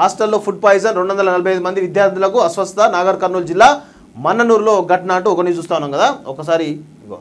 హాస్టల్లో food poison రెండు వందల నలభై ఐదు మంది విద్యార్థులకు అస్వస్థత నాగర్ కర్నూలు జిల్లా మన్ననూరులో ఒక ఘటన అంటూ ఒక న్యూస్ చూస్తా ఉన్నాం కదా ఒకసారి ఇగో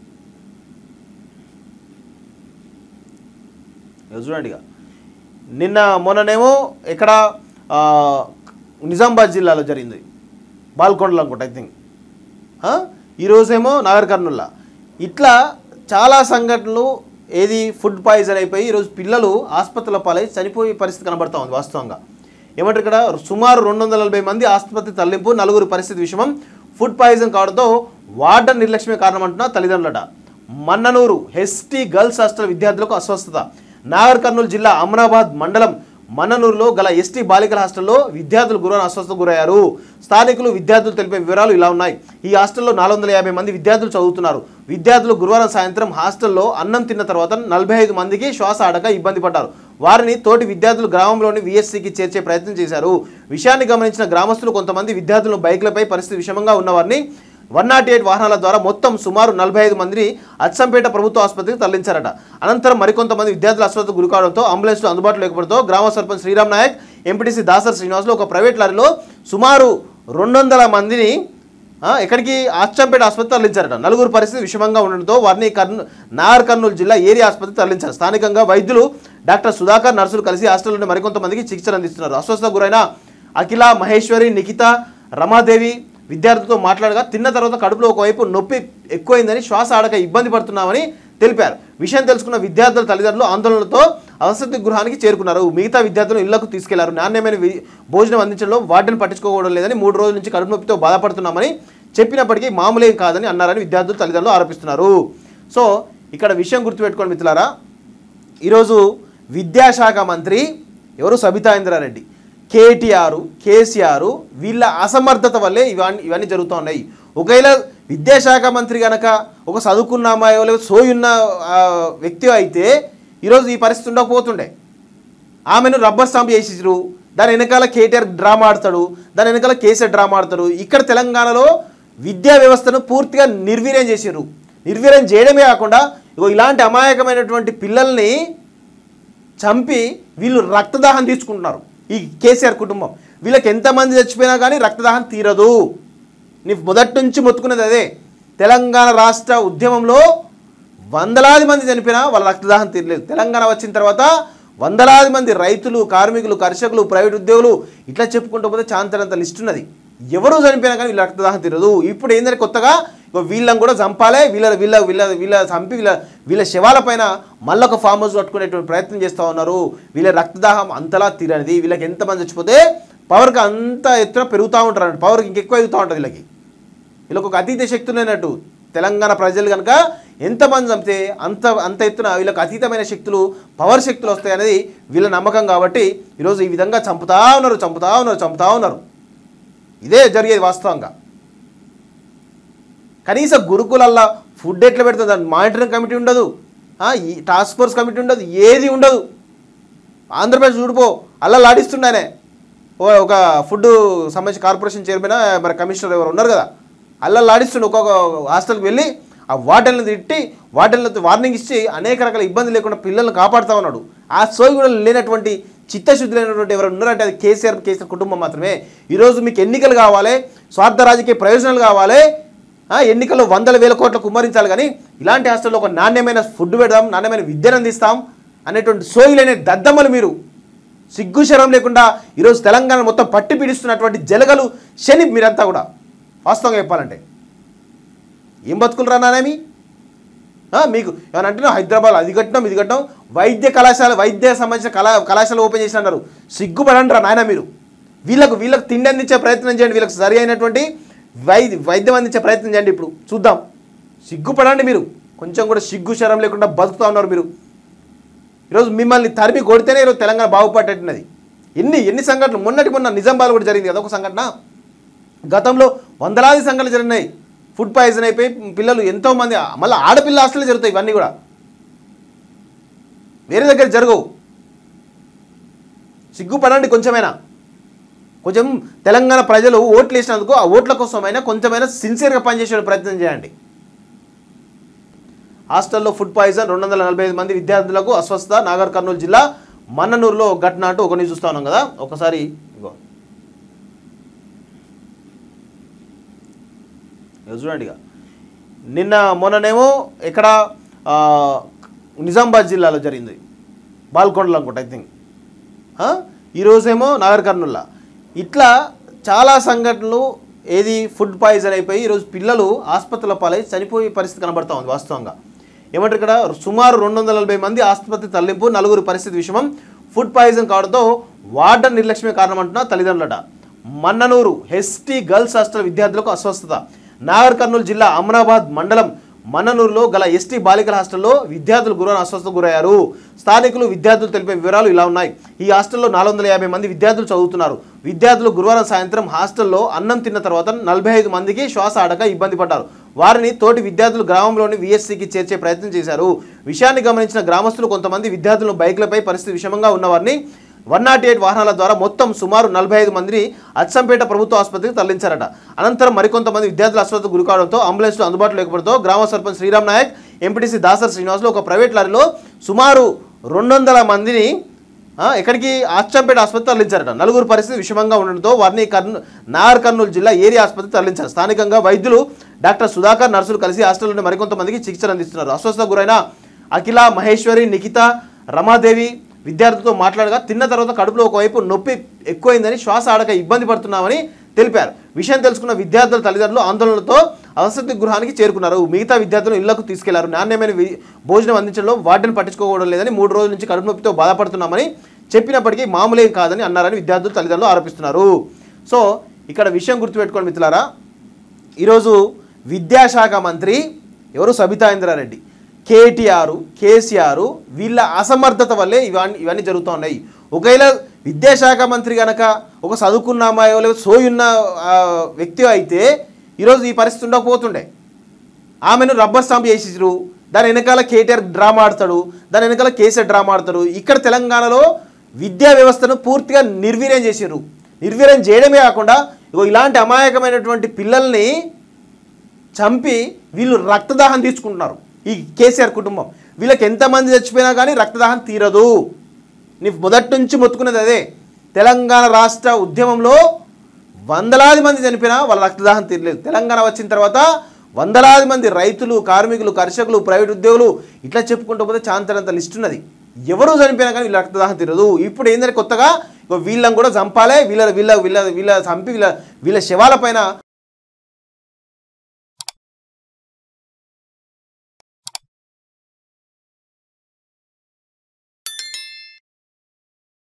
ఇగో చూడండి ఇక నిన్న మొన్ననేమో ఇక్కడ ఆ, నిజామాబాద్ జిల్లాలో జరిగింది బాల్కొండలో అనుకుంటా ఐ థింక్ ఆ? ఈరోజేమో నాగర్ కర్నూల్లో ఇట్లా చాలా సంఘటనలు ఏది ఫుడ్ పాయిజన్ అయిపోయి ఈరోజు పిల్లలు ఆసుపత్రుల పాలై చనిపోయే పరిస్థితి కనబడతా ఉంది వాస్తవంగా ఏమంటారు ఇక్కడ సుమారు రెండు వందల నలభై మంది ఆసుపత్రి తరలింపు నలుగురు పరిస్థితి విషయం ఫుడ్ పాయిజన్ కావడంతో వార్డన్ నిర్లక్ష్యమే కారణం అంటున్న తల్లిదండ్రులట మన్ననూరు హెస్టీ గర్ల్స్ హాస్టల్ విద్యార్థులకు అస్వస్థత నాగర్ కర్నూలు జిల్లా అమనాబాద్ మండలం మన్ననూరులో గల ఎస్టీ బాలికల హాస్టల్లో విద్యార్థులు గురువారం అస్వస్థకు గురయ్యారు స్థానికులు విద్యార్థులు తెలిపే వివరాలు ఇలా ఉన్నాయి ఈ హాస్టల్లో నాలుగు వందల యాభై మంది విద్యార్థులు చదువుతున్నారు విద్యార్థులు గురువారం సాయంత్రం హాస్టల్లో అన్నం తిన్న తర్వాత నలభై ఐదు మందికి శ్వాస ఆడక ఇబ్బంది పడ్డారు వారిని తోటి విద్యార్థులు గ్రామంలోని విఎస్సికి చేర్చే ప్రయత్నం చేశారు విషయాన్ని గమనించిన గ్రామస్తులు కొంతమంది విద్యార్థులను బైక్లపై పరిస్థితి విషమంగా ఉన్నవారిని వన్ నాట్ ఎయిట్ వాహనాల ద్వారా మొత్తం సుమారు నలభై ఐదు మందిని అచ్చంపేట ప్రభుత్వ ఆసుపత్రికి తరలించారట అనంతరం మరికొంతమంది విద్యార్థుల అస్వస్థ గురి కావడంతో అంబులెన్స్లు అందుబాటులో లేకపోవడంతో గ్రామ సర్పంచ్ శ్రీరామ్ నాయక్ ఎంపీటీసీ దాసర్ శ్రీనివాసులు ఒక ప్రైవేట్ లారీలో సుమారు రెండు వందల మందిని ఆ, ఎక్కడికి అచ్చంపేట ఆసుపత్రి తరలించారట నలుగురు పరిస్థితి విషమంగా ఉండడంతో వారిని కర్నూ నాగర్ కర్నూలు జిల్లా ఏరియా ఆసుపత్రి తరలించారు స్థానికంగా వైద్యులు డాక్టర్ సుధాకర్ నర్సులు కలిసి హాస్టల్లోని మరికొంతమందికి చికిత్సలు అందిస్తున్నారు అస్వస్థ గురైన అఖిల మహేశ్వరి నిఖిత రమాదేవి విద్యార్థితో మాట్లాడగా తిన్న తర్వాత కడుపులో ఒకవైపు నొప్పి ఎక్కువైందని శ్వాస ఆడక ఇబ్బంది పడుతున్నామని తెలిపారు విషయం తెలుసుకున్న విద్యార్థుల తల్లిదండ్రులు ఆందోళనలతో వసతి గృహానికి చేరుకున్నారు మిగతా విద్యార్థులు ఇళ్లకు తీసుకెళ్లారు నాణ్యమైన వి- భోజనం అందించడంలో వార్డెన్ పట్టించుకోవడం లేదని మూడు రోజుల నుంచి కడుపు నొప్పితో బాధపడుతున్నామని చెప్పినప్పటికీ మామూలేం కాదని అన్నారని విద్యార్థులు తల్లిదండ్రులు ఆరోపిస్తున్నారు సో ఇక్కడ విషయం గుర్తుపెట్టుకోండి మిత్రులారా ఈరోజు విద్యాశాఖ మంత్రి ఎవరు సబితా ఇంద్రారెడ్డి కేటీఆర్ కేసీఆర్ వీళ్ళ అసమర్థత వల్లే ఇవన్నీ ఇవన్నీ జరుగుతూ ఉన్నాయి ఒకవేళ విద్యాశాఖ మంత్రి గనక ఒక చదువుకున్న అమ్మాయో లేదా సోయున్న ఆ, వ్యక్తి అయితే ఈరోజు ఈ పరిస్థితి ఉండకపోతుండే ఆమెను రబ్బర్ స్టాంప్ చేసిరు దాని వెనకాల కేటీఆర్ డ్రామా ఆడతాడు దాని వెనకాల కేసీఆర్ డ్రామా ఆడతాడు ఇక్కడ తెలంగాణలో విద్యా వ్యవస్థను పూర్తిగా నిర్వీర్యం చేసిర్రు నిర్వీర్యం చేయడమే కాకుండా ఇగో ఇలాంటి అమాయకమైనటువంటి పిల్లల్ని చంపి వీళ్ళు రక్తదాహం తీసుకుంటున్నారు ఈ కేసీఆర్ కుటుంబం వీళ్ళకి ఎంతమంది చచ్చిపోయినా కానీ రక్తదాహం తీరదు నీ మొదటి నుంచి మొత్తుకునేది అదే తెలంగాణ రాష్ట్ర ఉద్యమంలో వందలాది మంది చనిపోయినా వాళ్ళ రక్తదాహం తీరలేదు తెలంగాణ వచ్చిన తర్వాత వందలాది మంది రైతులు కార్మికులు కర్షకులు ప్రైవేట్ ఉద్యోగులు ఇట్లా చెప్పుకుంటూ పోతే చాంతనంత లిస్ట్ ఉన్నది ఎవరు చనిపోయినా కానీ వీళ్ళ రక్తదాహం తీరదు ఇప్పుడు ఏంటంటే కొత్తగా ఇగో వీళ్ళని కూడా చంపాలి వీళ్ళ వీళ్ళ వీళ్ళ వీళ్ళ చంపి వీళ్ళ వీళ్ళ శవాల పైన మళ్ళొక ఫామ్ హౌస్ కట్టుకునేటువంటి ప్రయత్నం చేస్తూ ఉన్నారు వీళ్ళ రక్తదాహం అంతలా తీరనిది వీళ్ళకి ఎంతమంది చచ్చిపోతే పవర్కి అంత ఎత్తున పెరుగుతూ ఉంటారు అన్నట్టు పవర్కి ఇంకెక్కువ ఎదుగుతూ ఉంటుంది వీళ్ళకి వీళ్ళకి ఒక అతీత శక్తి ఉన్నట్టు తెలంగాణ ప్రజలు కనుక ఎంతమంది చంపితే అంత అంత ఎత్తున వీళ్ళకి అతీతమైన శక్తులు పవర్ శక్తులు వస్తాయనేది వీళ్ళ నమ్మకం కాబట్టి ఈరోజు ఈ విధంగా చంపుతా ఉన్నారు చంపుతా ఉన్నారు చంపుతా ఉన్నారు ఇదే జరిగేది వాస్తవంగా కనీసం గురుకులల్లా ఫుడ్ ఎట్లా పెడుతుంది దాని మానిటరింగ్ కమిటీ ఉండదు ఆ, ఈ టాస్క్ ఫోర్స్ కమిటీ ఉండదు ఏది ఉండదు ఆంధ్రప్రదేశ్ చూడిపో అలా లాడిస్తుండనే ఓ ఒక ఫుడ్ సంబంధించి కార్పొరేషన్ చైర్మన్ మరి కమిషనర్ ఎవరు ఉన్నారు కదా అలా లాడిస్తుండే ఒక్కొక్క హాస్టల్కి వెళ్ళి ఆ వార్డెన్లను తిట్టి వార్డెన్లతో వార్నింగ్ ఇచ్చి అనేక రకాల ఇబ్బంది లేకుండా పిల్లల్ని కాపాడుతూ ఉన్నాడు ఆ సోయి కూడా లేనటువంటి చిత్తశుద్ధి లేనటువంటి ఎవరు ఉన్నారంటే అది కేసీఆర్ కేసీఆర్ కుటుంబం మాత్రమే ఈరోజు మీకు ఎన్నికలు కావాలి స్వార్థ రాజకీయ ప్రయోజనాలు కావాలి ఆ, ఎన్నికల్లో వందల వేల కోట్లు కుమ్మరించాలి కానీ ఇలాంటి హాస్టల్లో ఒక నాణ్యమైన ఫుడ్ పెడదాం నాణ్యమైన విద్యను అందిస్తాం అనేటువంటి సోయి లేని దద్దమ్మలు మీరు సిగ్గు శరం లేకుండా ఈరోజు తెలంగాణ మొత్తం పట్టి పీడిస్తున్నటువంటి జలగలు శని మీరంతా కూడా వాస్తవంగా చెప్పాలంటే ఏం బతుకులు రానానేమి మీకు ఏమన్నా అంటే హైదరాబాద్ అది కట్టినాం ఇది కట్టినాం వైద్య కళాశాల వైద్య సంబంధించిన కళా కళాశాల ఓపెన్ చేసి అన్నారు సిగ్గుపడండి రా నాయన మీరు వీళ్ళకు వీళ్ళకు తిండి అందించే ప్రయత్నం చేయండి వీళ్ళకి సరి అయినటువంటి వైద్య వైద్యం అందించే ప్రయత్నం చేయండి ఇప్పుడు చూద్దాం సిగ్గుపడండి మీరు కొంచెం కూడా సిగ్గు శరం లేకుండా బతుకుతా ఉన్నారు మీరు ఈరోజు మిమ్మల్ని తరిమి కొడితేనే ఈరోజు తెలంగాణ బాగుపడేట్టున్నది ఎన్ని ఎన్ని సంఘటనలు మొన్నటి మొన్న నిజామాబాద్ కూడా జరిగింది కదా ఒక సంఘటన గతంలో వందలాది సంఘటనలు జరిగినాయి ఫుడ్ పాయిజన్ అయిపోయి పిల్లలు ఎంతోమంది మళ్ళీ ఆడపిల్ల హాస్టల్లో జరుగుతాయి ఇవన్నీ కూడా వేరే దగ్గర జరగవు సిగ్గుపడండి కొంచెమైనా కొంచెం తెలంగాణ ప్రజలు ఓట్లు వేసినందుకు ఆ ఓట్ల కోసమైనా కొంచెమైనా సిన్సియర్గా పనిచేసే ప్రయత్నం చేయండి హాస్టల్లో ఫుడ్ పాయిజన్ రెండు వందల నలభై ఐదు మంది విద్యార్థులకు అస్వస్థత నాగర్ కర్నూలు జిల్లా మన్ననూరులో ఒక ఘటన అంటూ ఒకరిని చూస్తా ఉన్నాం కదా ఒకసారి ఇగో ఇగో చూడండి ఇక నిన్న మొన్ననేమో ఇక్కడ ఆ, నిజామాబాద్ జిల్లాలో జరిగింది బాల్కొండలో అనుకుంటా ఐ థింక్ ఈరోజేమో నాగర్ కర్నూల్లో ఇట్లా చాలా సంఘటనలు ఏది ఫుడ్ పాయిజన్ అయిపోయి ఈరోజు పిల్లలు ఆసుపత్రుల పాలై చనిపోయే పరిస్థితి కనబడతా ఉంది వాస్తవంగా ఏమంటారు ఇక్కడ సుమారు రెండు వందల నలభై మంది ఆసుపత్రి తరలింపు నలుగురు పరిస్థితి విషమం ఫుడ్ పాయిజన్ కావడంతో వార్డన్ నిర్లక్ష్యమే కారణం అంటున్న తల్లిదండ్రులట మన్ననూరు హెస్టీ గర్ల్స్ హాస్టల్ విద్యార్థులకు అస్వస్థత నాగర్ కర్నూలు జిల్లా అమరాబాద్ మండలం మన్ననూరులో గల ఎస్టీ బాలికల హాస్టల్లో విద్యార్థులు గురువారం అస్వస్థతకు గురయ్యారు స్థానికులు విద్యార్థులు తెలిపే వివరాలు ఇలా ఉన్నాయి ఈ హాస్టల్లో నాలుగు వందల యాభై మంది విద్యార్థులు చదువుతున్నారు విద్యార్థులు గురువారం సాయంత్రం హాస్టల్లో అన్నం తిన్న తర్వాత నలభై ఐదు మందికి శ్వాస ఆడక ఇబ్బంది పడ్డారు వారిని తోటి విద్యార్థులు గ్రామంలోని విఎస్సికి చేర్చే ప్రయత్నం చేశారు విషయాన్ని గమనించిన గ్రామస్తులు కొంతమంది విద్యార్థులు బైక్లపై పరిస్థితి విషమంగా ఉన్నవారిని వన్ నాట్ ఎయిట్ వాహనాల ద్వారా మొత్తం సుమారు నలభై ఐదు మందిని అచ్చంపేట ప్రభుత్వ ఆసుపత్రికి తరలించారట అనంతరం మరికొంతమంది విద్యార్థుల అస్వస్థకు గురి కావడంతో అంబులెన్స్లు అందుబాటులో లేకపోవడంతో గ్రామ సర్పంచ్ శ్రీరామ్ నాయక్ ఎంపీటీసీ దాసర్ శ్రీనివాసులు ఒక ప్రైవేట్ లారీలో సుమారు రెండు వందల మందిని ఆ, ఎక్కడికి అచ్చంపేట ఆసుపత్రి తరలించారట నలుగురు పరిస్థితి విషమంగా ఉండడంతో వారిని కర్నూ నాగర్ కర్నూలు జిల్లా ఏరియా ఆసుపత్రి తరలించారు స్థానికంగా వైద్యులు డాక్టర్ సుధాకర్ నర్సులు కలిసి హాస్టల్లోని మరికొంతమందికి చికిత్సలు అందిస్తున్నారు అస్వస్థకు గురైన అఖిల మహేశ్వరి నిఖిత రమాదేవి విద్యార్థులతో మాట్లాడగా తిన్న తర్వాత కడుపులో ఒకవైపు నొప్పి ఎక్కువైందని శ్వాస ఆడక ఇబ్బంది పడుతున్నామని తెలిపారు విషయం తెలుసుకున్న విద్యార్థుల తల్లిదండ్రులు ఆందోళనలతో వసతి గృహానికి చేరుకున్నారు మిగతా విద్యార్థులు ఇళ్లకు తీసుకెళ్లారు నాణ్యమైన వి- భోజనం అందించడంలో వాటిని పట్టించుకోవడం లేదని మూడు రోజుల నుంచి కడుపు నొప్పితో బాధపడుతున్నామని చెప్పినప్పటికీ మామూలేం కాదని అన్నారని విద్యార్థులు తల్లిదండ్రులు ఆరోపిస్తున్నారు సో ఇక్కడ విషయం గుర్తుపెట్టుకోండి మిత్రులారా ఈరోజు విద్యాశాఖ మంత్రి ఎవరు సబితా ఇంద్రారెడ్డి కేటీఆర్ కేసీఆర్ వీళ్ళ అసమర్థత వల్లే ఇవన్నీ ఇవన్నీ జరుగుతూ ఉన్నాయి ఒకవేళ విద్యాశాఖ మంత్రి గనక ఒక చదువుకున్న అమ్మాయో లేదా సోయున్న ఆ, వ్యక్తి అయితే ఈరోజు ఈ పరిస్థితి ఉండకపోతుండే ఆమెను రబ్బర్ స్టాంప్ చేసిరు దాని వెనకాల కేటీఆర్ డ్రామా ఆడతాడు దాని వెనకాల కేసీఆర్ డ్రామా ఆడతాడు ఇక్కడ తెలంగాణలో విద్యా వ్యవస్థను పూర్తిగా నిర్వీర్యం చేసిర్రు నిర్వీర్యం చేయడమే కాకుండా ఇగో ఇలాంటి అమాయకమైనటువంటి పిల్లల్ని చంపి వీళ్ళు రక్తదాహం తీసుకుంటున్నారు ఈ కేసీఆర్ కుటుంబం వీళ్ళకి ఎంతమంది చచ్చిపోయినా కానీ రక్తదాహం తీరదు నీ మొదటి నుంచి మొత్తుకునేది అదే తెలంగాణ రాష్ట్ర ఉద్యమంలో వందలాది మంది చనిపోయినా వాళ్ళ రక్తదాహం తీరలేదు తెలంగాణ వచ్చిన తర్వాత వందలాది మంది రైతులు కార్మికులు కర్షకులు ప్రైవేట్ ఉద్యోగులు ఇట్లా చెప్పుకుంటూ పోతే చాంతరంత లిస్ట్ ఉన్నది ఎవరు చనిపోయినా కానీ వీళ్ళ రక్తదాహం తీరదు ఇప్పుడు ఏంటంటే కొత్తగా ఇగో వీళ్ళని కూడా చంపాలి వీళ్ళ వీళ్ళ వీళ్ళ వీళ్ళ చంపి వీళ్ళ వీళ్ళ శవాల పైన